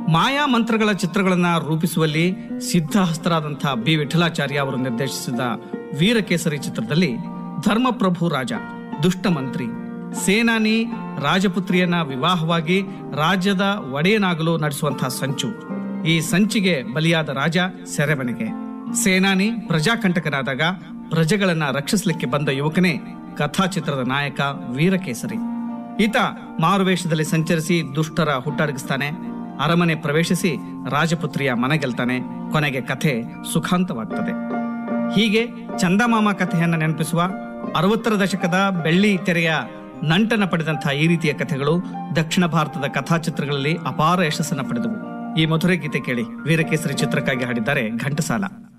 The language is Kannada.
ಮಾಯಾ ಮಂತ್ರಗಳ ಚಿತ್ರಗಳನ್ನ ರೂಪಿಸುವಲ್ಲಿ ಸಿದ್ಧಹಸ್ತರಾದಂಥ ಬಿ ವಿಠಲಾಚಾರ್ಯ ಅವರು ನಿರ್ದೇಶಿಸಿದ ವೀರಕೇಸರಿ ಚಿತ್ರದಲ್ಲಿ ಧರ್ಮಪ್ರಭು ರಾಜ ದುಷ್ಟ ಮಂತ್ರಿ ಸೇನಾನಿ ರಾಜಪುತ್ರಿಯನ್ನ ವಿವಾಹವಾಗಿ ರಾಜ್ಯದ ಒಡೆಯನಾಗಲು ನಡೆಸುವಂತಹ ಸಂಚು ಈ ಸಂಚಿಗೆ ಬಲಿಯಾದ ರಾಜ ಸೆರೆಮನೆಗೆ ಸೇನಾನಿ ಪ್ರಜಾಕಂಟಕನಾದಾಗ ಪ್ರಜೆಗಳನ್ನ ರಕ್ಷಿಸಲಿಕ್ಕೆ ಬಂದ ಯುವಕನೇ ಕಥಾಚಿತ್ರದ ನಾಯಕ ವೀರಕೇಸರಿ ಈತ ಮಾರುವೇಷದಲ್ಲಿ ಸಂಚರಿಸಿ ದುಷ್ಟರ ಹುಟ್ಟಡಗಿಸ್ತಾನೆ ಅರಮನೆ ಪ್ರವೇಶಿಸಿ ರಾಜಪುತ್ರಿಯ ಮನೆಗೆಲ್ತಾನೆ ಕೊನೆಗೆ ಕಥೆ ಸುಖಾಂತವಾಗ್ತದೆ ಹೀಗೆ ಚಂದಮಾಮ ಕಥೆಯನ್ನ ನೆನಪಿಸುವ ಅರವತ್ತರ ದಶಕದ ಬೆಳ್ಳಿ ತೆರೆಯ ನಂಟನ ಪಡೆದಂತಹ ಈ ರೀತಿಯ ಕಥೆಗಳು ದಕ್ಷಿಣ ಭಾರತದ ಕಥಾಚಿತ್ರಗಳಲ್ಲಿ ಅಪಾರ ಯಶಸ್ಸನ್ನ ಪಡೆದವು ಈ ಮಧುರೆ ಗೀತೆ ಕೇಳಿ ವೀರಕೇಸರಿ ಚಿತ್ರಕ್ಕಾಗಿ ಹಾಡಿದ್ದಾರೆ ಘಂಟಸಾಲ